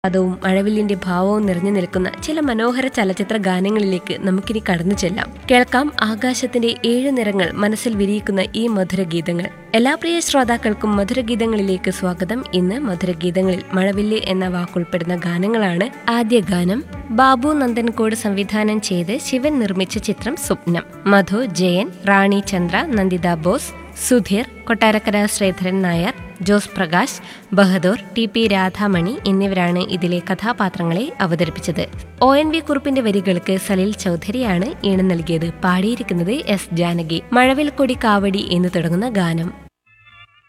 പദവും മഴവില്ലിന്റെ ഭാവവും നിറഞ്ഞു നിൽക്കുന്ന ചില മനോഹര ചലച്ചിത്ര ഗാനങ്ങളിലേക്ക് നമുക്കിനി കടന്നു ചെല്ലാം കേൾക്കാം ആകാശത്തിന്റെ ഏഴ് നിറങ്ങൾ മനസ്സിൽ വിരിയിക്കുന്ന ഈ മധുരഗീതങ്ങൾ എല്ലാ പ്രിയ ശ്രോതാക്കൾക്കും മധുരഗീതങ്ങളിലേക്ക് സ്വാഗതം ഇന്ന് മധുരഗീതങ്ങളിൽ മഴവില്ല് എന്ന വാക്കുൾപ്പെടുന്ന ഗാനങ്ങളാണ് ആദ്യ ഗാനം ബാബു നന്ദൻകോട് സംവിധാനം ചെയ്ത് ശിവൻ നിർമ്മിച്ച ചിത്രം സ്വപ്നം മധു ജയൻ റാണി ചന്ദ്ര നന്ദിത ബോസ് സുധീർ കൊട്ടാരക്കര ശ്രീധരൻ നായർ ജോസ് പ്രകാശ് ബഹദൂർ ടി പി രാധാമണി എന്നിവരാണ് ഇതിലെ കഥാപാത്രങ്ങളെ അവതരിപ്പിച്ചത് ഒ എൻ വി കുറുപ്പിന്റെ വരികൾക്ക് സലിൽ ചൗധരിയാണ് ഈണം നൽകിയത് പാടിയിരിക്കുന്നത് എസ് ജാനകി മഴവിൽ കൊടി കാവടി എന്ന് തുടങ്ങുന്ന ഗാനം